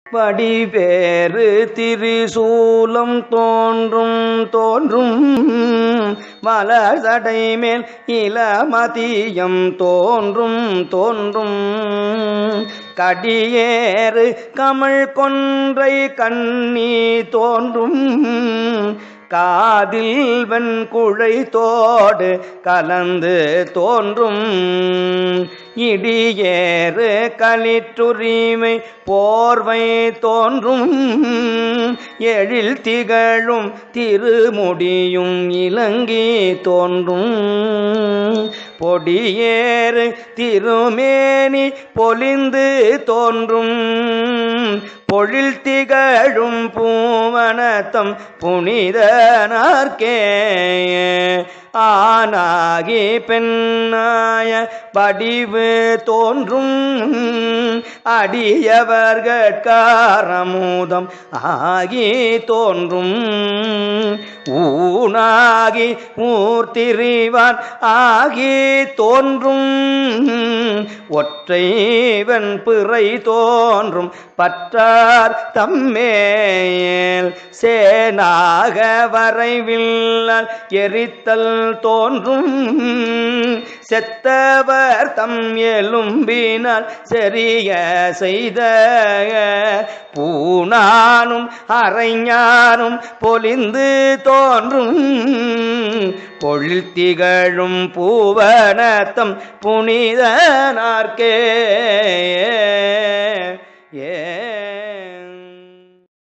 வடிவேறு திரிசூலம் தோன்றும் தோன்றும் மலர்சடை மேல் இளமதியம் தோன்றும் தோன்றும் கடியேறு கமழ் கொன்றை கண்ணி தோன்றும் காதில் வெண்குழை தோடு கலந்து தோன்றும் இடியேறு களிற்றுரிமை போர்வை தோன்றும் எழில் திகழும் திருமுடியும் இலங்கி தோன்றும் பொடியேறு திருமேனி பொலிந்து தோன்றும் பொழில் திகழும் பூவனத்தம் புனிதனார்க்கே ஆனாகி பெண்ணாய வடிவு தோன்றும் அடியவர்கட்காரமூதம் ஆகி தோன்றும் ஊனாகி ஊர்த்திரிவான் ஆகி தோன்றும் ஒற்றைவன் பிறை தோன்றும் பற்றார் தம்மேல் சேனாக வரைவில்லால் எரித்தல் தோன்றும் செத்தவர் தம் எலும்பினால் செறிய செய்த பூனானும் அரைஞானும் பொலிந்து தோன்றும் பொழில் திகழும் பூவனத்தம் புனிதனார்க்கே ஏ